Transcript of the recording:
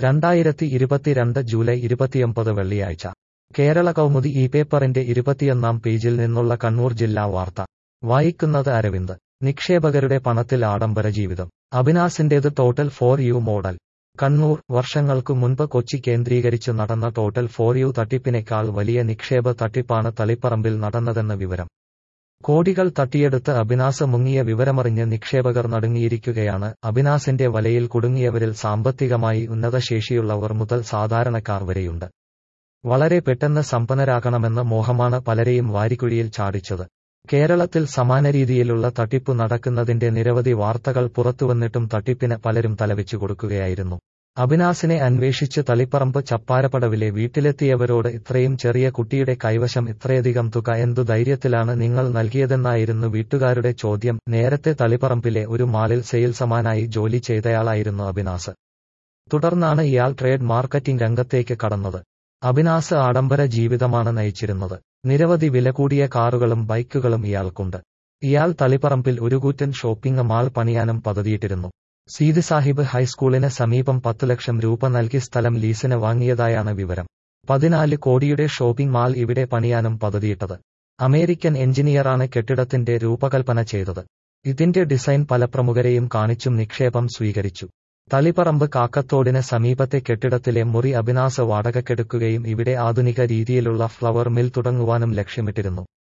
രണ്ടായിരത്തി ഇരുപത്തിരണ്ട് ജൂലൈ ഇരുപത്തിയൊമ്പത് വെള്ളിയാഴ്ച കേരള കൗമുദി ഈ പേപ്പറിന്റെ ഇരുപത്തിയൊന്നാം പേജിൽ നിന്നുള്ള കണ്ണൂർ ജില്ലാ വാർത്ത വായിക്കുന്നത് അരവിന്ദ് നിക്ഷേപകരുടെ പണത്തിൽ ആഡംബര ജീവിതം അബിനാസിന്റേത് total for U model Kannur വർഷങ്ങൾക്കു മുൻപ് കൊച്ചി കേന്ദ്രീകരിച്ച് നടന്ന ടോട്ടൽ ഫോർ യു തട്ടിപ്പിനേക്കാൾ വലിയ നിക്ഷേപ തട്ടിപ്പാണ് തളിപ്പറമ്പിൽ നടന്നതെന്ന വിവരം കോടികൾ തട്ടിയെടുത്ത് അബിനാസ് മുങ്ങിയ വിവരമറിഞ്ഞ് നിക്ഷേപകർ നടുങ്ങിയിരിക്കുകയാണ് അബിനാസിന്റെ വലയിൽ കുടുങ്ങിയവരിൽ സാമ്പത്തികമായി ഉന്നത ശേഷിയുള്ളവർ മുതൽ സാധാരണക്കാർ വരെയുണ്ട് വളരെ പെട്ടെന്ന് സമ്പന്നരാകണമെന്ന മോഹമാണ് പലരെയും വാരിക്കുഴിയിൽ ചാടിച്ചത് കേരളത്തിൽ സമാന രീതിയിലുള്ള തട്ടിപ്പ് നടക്കുന്നതിന്റെ നിരവധി വാർത്തകൾ പുറത്തുവന്നിട്ടും തട്ടിപ്പിന് പലരും തലവെച്ചു കൊടുക്കുകയായിരുന്നു അബിനാസിനെ അന്വേഷിച്ച് തളിപ്പറമ്പ് ചപ്പാരപ്പടവിലെ വീട്ടിലെത്തിയവരോട് ഇത്രയും ചെറിയ കുട്ടിയുടെ കൈവശം ഇത്രയധികം തുക എന്തു ധൈര്യത്തിലാണ് നിങ്ങൾ നൽകിയതെന്നായിരുന്നു വീട്ടുകാരുടെ ചോദ്യം നേരത്തെ തളിപ്പറമ്പിലെ ഒരു മാളിൽ സെയിൽസമാനായി ജോലി ചെയ്തയാളായിരുന്നു അബിനാസ് തുടർന്നാണ് ഇയാൾ ട്രേഡ് മാർക്കറ്റിംഗ് രംഗത്തേക്ക് കടന്നത് അബിനാസ് ആഡംബര ജീവിതമാണ് നയിച്ചിരുന്നത് നിരവധി വില കൂടിയ കാറുകളും ബൈക്കുകളും ഇയാൾക്കുണ്ട് ഇയാൾ തളിപ്പറമ്പിൽ ഒരു കൂറ്റൻ ഷോപ്പിംഗ് മാൾ പണിയാനും പദ്ധതിയിട്ടിരുന്നു സീതി സാഹിബ് ഹൈസ്കൂളിന് സമീപം പത്ത് ലക്ഷം രൂപ നൽകി സ്ഥലം ലീസിന് വാങ്ങിയതായാണ് വിവരം പതിനാല് കോടിയുടെ ഷോപ്പിംഗ് മാൾ ഇവിടെ പണിയാനും പദ്ധതിയിട്ടത് അമേരിക്കൻ എഞ്ചിനീയറാണ് കെട്ടിടത്തിന്റെ രൂപകൽപ്പന ചെയ്തത് ഇതിന്റെ ഡിസൈൻ പല പ്രമുഖരെയും കാണിച്ചും നിക്ഷേപം സ്വീകരിച്ചു തളിപ്പറമ്പ് കാക്കത്തോടിന് സമീപത്തെ കെട്ടിടത്തിലെ മുറി അബിനാസ് വാടകക്കെടുക്കുകയും ഇവിടെ ആധുനിക രീതിയിലുള്ള ഫ്ലവർ മിൽ തുടങ്ങുവാനും ലക്ഷ്യമിട്ടിരുന്നു